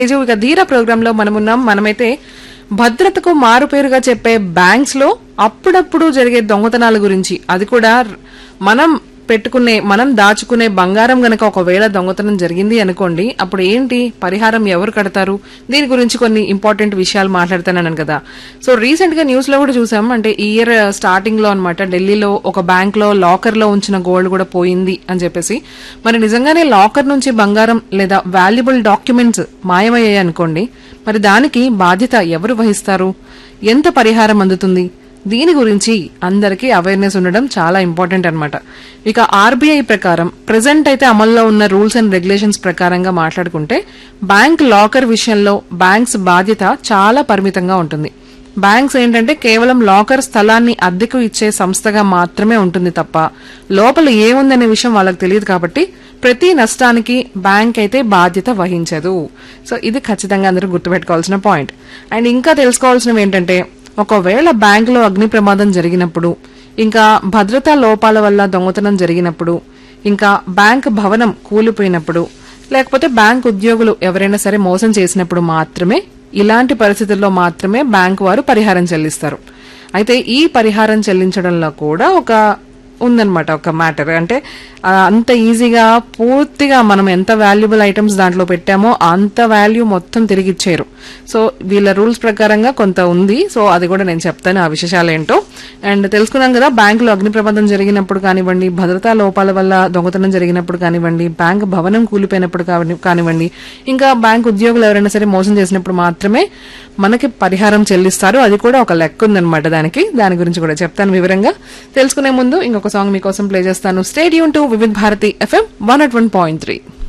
ఇది ఇక ధీర ప్రోగ్రామ్ లో మనమున్నాం మనమైతే భద్రతకు మారుపేరుగా చెప్పే బ్యాంక్స్ లో అప్పుడప్పుడు జరిగే దొంగతనాల గురించి అది కూడా మనం పెట్టుకునే మనం దాచుకునే బంగారం గనక ఒకవేళ దొంగతనం జరిగింది అనుకోండి అప్పుడు ఏంటి పరిహారం ఎవరు కడతారు దీని గురించి కొన్ని ఇంపార్టెంట్ విషయాలు మాట్లాడుతున్నాను కదా సో రీసెంట్ గా న్యూస్ లో కూడా చూసాం అంటే ఈ ఇయర్ స్టార్టింగ్ లో అనమాట ఢిల్లీలో ఒక బ్యాంక్ లో లాకర్ లో ఉంచిన గోల్డ్ కూడా పోయింది అని చెప్పేసి మరి నిజంగానే లాకర్ నుంచి బంగారం లేదా వాల్యుబుల్ డాక్యుమెంట్స్ మాయమయ్యాయి అనుకోండి మరి దానికి బాధ్యత ఎవరు వహిస్తారు ఎంత పరిహారం అందుతుంది దీని గురించి అందరికీ అవేర్నెస్ ఉండడం చాలా ఇంపార్టెంట్ అన్నమాట ఇక ఆర్బీఐ ప్రకారం ప్రెసెంట్ అయితే అమల్లో ఉన్న రూల్స్ అండ్ రెగ్యులేషన్స్ ప్రకారంగా మాట్లాడుకుంటే బ్యాంక్ లాకర్ విషయంలో బ్యాంక్స్ బాధ్యత చాలా పరిమితంగా ఉంటుంది బ్యాంక్స్ ఏంటంటే కేవలం లాకర్ స్థలాన్ని అద్దెకు ఇచ్చే సంస్థగా మాత్రమే ఉంటుంది తప్ప లోపల ఏముందనే విషయం వాళ్ళకి తెలియదు కాబట్టి ప్రతి నష్టానికి బ్యాంక్ అయితే బాధ్యత వహించదు సో ఇది ఖచ్చితంగా అందరూ గుర్తుపెట్టుకోవాల్సిన పాయింట్ అండ్ ఇంకా తెలుసుకోవాల్సినవి ఏంటంటే ఒకవేళ బ్యాంకులో అగ్ని ప్రమాదం జరిగినప్పుడు ఇంకా భద్రతా లోపాల వల్ల దొంగతనం జరిగినప్పుడు ఇంకా బ్యాంక్ భవనం కూలిపోయినప్పుడు లేకపోతే బ్యాంక్ ఉద్యోగులు ఎవరైనా సరే మోసం చేసినప్పుడు మాత్రమే ఇలాంటి పరిస్థితుల్లో మాత్రమే బ్యాంక్ వారు పరిహారం చెల్లిస్తారు అయితే ఈ పరిహారం చెల్లించడంలో కూడా ఒక ఉందన్నమాట ఒక మ్యాటర్ అంటే ఆ, అంత ఈజీగా పూర్తిగా మనం ఎంత వాల్యుబుల్ ఐటమ్స్ దాంట్లో పెట్టామో అంత వాల్యూ మొత్తం తిరిగి ఇచ్చేరు సో వీళ్ళ రూల్స్ ప్రకారంగా కొంత ఉంది సో అది కూడా నేను చెప్తాను ఆ విశేషాలు ఏంటో అండ్ తెలుసుకున్నాం కదా బ్యాంకులో అగ్ని ప్రమాదం జరిగినప్పుడు కానివ్వండి భద్రతా లోపాల వల్ల దొంగతనం జరిగినప్పుడు కానివ్వండి బ్యాంక్ భవనం కూలిపోయినప్పుడు కాని- కానివ్వండి ఇంకా బ్యాంక్ ఉద్యోగులు ఎవరైనా సరే మోసం చేసినప్పుడు మాత్రమే మనకి పరిహారం చెల్లిస్తారు అది కూడా ఒక లెక్క ఉందన్నమాట దానికి దాని గురించి కూడా చెప్తాను వివరంగా తెలుసుకునే ముందు ఇంకొక సాంగ్ మీకోసం ప్లే చేస్తాను stadium to Vividh Bharati FM one at one point three